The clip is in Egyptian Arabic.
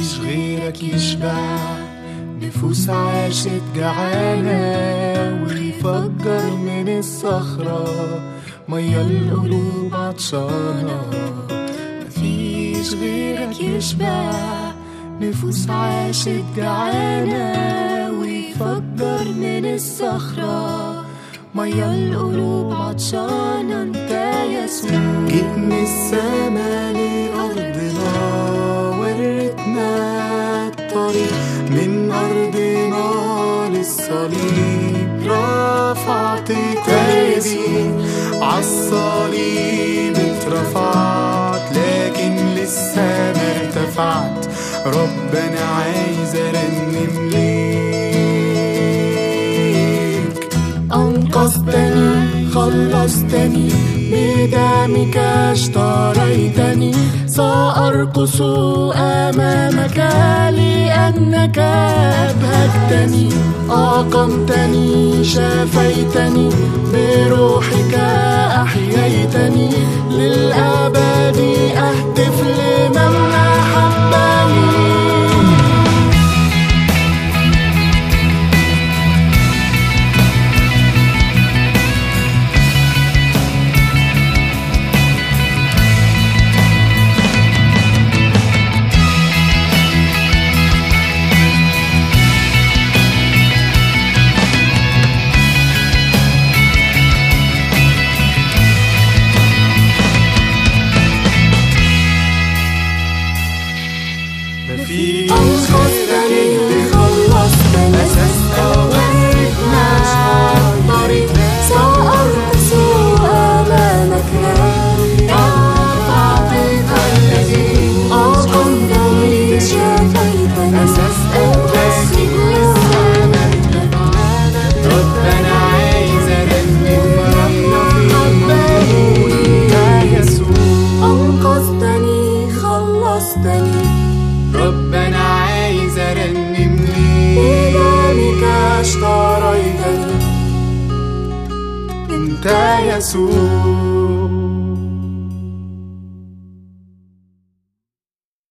مفيش غيرك يشبع نفوس عاشت جعانة ويفجر من الصخرة مية القلوب عطشانة مفيش غيرك يشبع نفوس عاشت جعانة ويفجر من الصخرة مية القلوب عطشانة انت يسوع جيت من السما لأرضنا وريتنا الطريق من أرضنا للصليب رفعت ايدي عالصليب اترفعت لكن لسه ما ارتفعت ربنا عايز ارنم ليك أنقذتني خلصتني بدمك اشتريتني سأرقص أمامك لأنك أبهجتني أقمتني شفيتني بروحك أحييتني للأبد أهتف لمن أحبني مفيش أنقذتني خلصتني وريتنا الطريق سأرقص أمامك رفعت قلبي أقمتني شفيتني أنقذتني ربنا عايز ارنم يا يسوع أنقذتني خلصتني ربنا عايز ارنم ليك بدمك اشتريتني انت يسوع